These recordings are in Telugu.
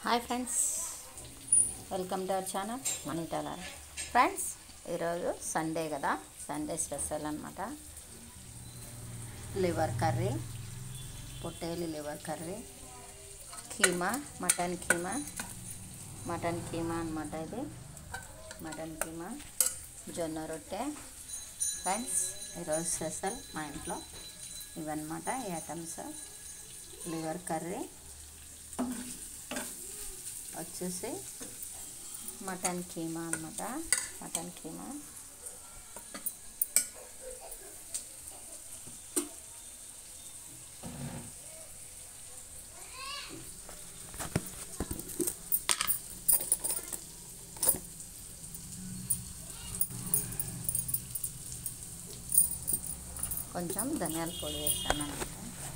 hi friends welcome to our channel మనీ టాలర్ ఫ్రెండ్స్ ఈరోజు సండే కదా సండే స్పెషల్ అనమాట లివర్ కర్రీ పొట్టేలు liver curry keema mutton keema mutton keema అనమాట ఇది మటన్ కీమా జొన్న రొట్టె ఫ్రెండ్స్ ఈరోజు స్పెషల్ మా ఇంట్లో ఇవన్నమాట ఈ ఐటమ్స్ లివర్ కర్రీ వచ్చేసి మటన్ కీమా అనమాట మటన్ కీమా కొంచెం ధనియాల పొడి వేస్తాను అనమాట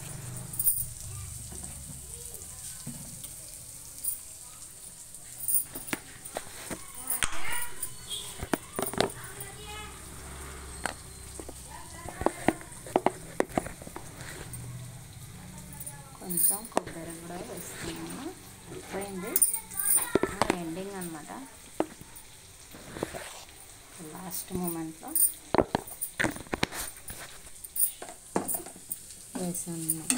కొంచెం కొబ్బరి కూడా వేస్తున్నాను అయిపోయింది ఎండింగ్ అనమాట లాస్ట్ మూమెంట్లో వేసాను అన్నమాట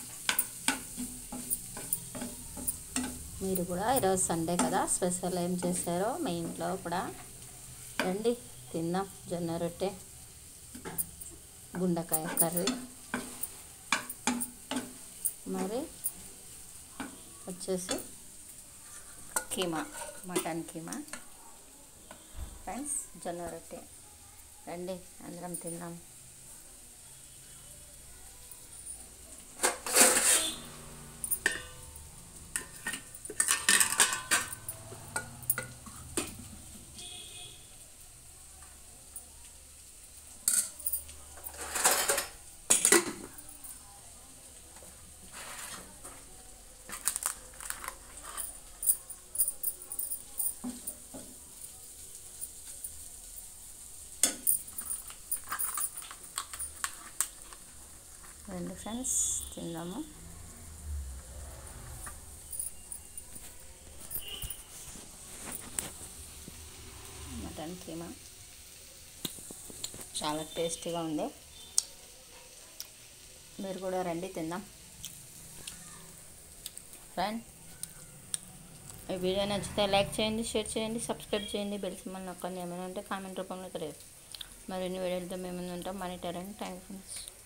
మీరు కూడా ఈరోజు సండే కదా స్పెషల్ ఏం చేశారో మీ ఇంట్లో కూడా రండి తిందాం జొన్న రొట్టె గుండకాయ కర్రీ మరి వచ్చేసి కీమా మటన్ కీమా ఫ్రెండ్స్ జొన్న రొట్టె రండి అందరం తిందాం రండి ఫ్రెండ్స్ తిందాము మటన్ కీమా చాలా టేస్టీగా ఉంది మీరు కూడా రండి తిందాం ఫ్రెండ్ ఈ వీడియో నచ్చితే లైక్ చేయండి షేర్ చేయండి సబ్స్క్రైబ్ చేయండి బెల్ సింబల్ నొక్కండి ఏమైనా ఉంటే కామెంట్ రూపంలో తెలియదు మరిన్ని వీడియోలతో మేము ఉంటాం మనీ టాలెంట్ థ్యాంక్ ఫ్రెండ్స్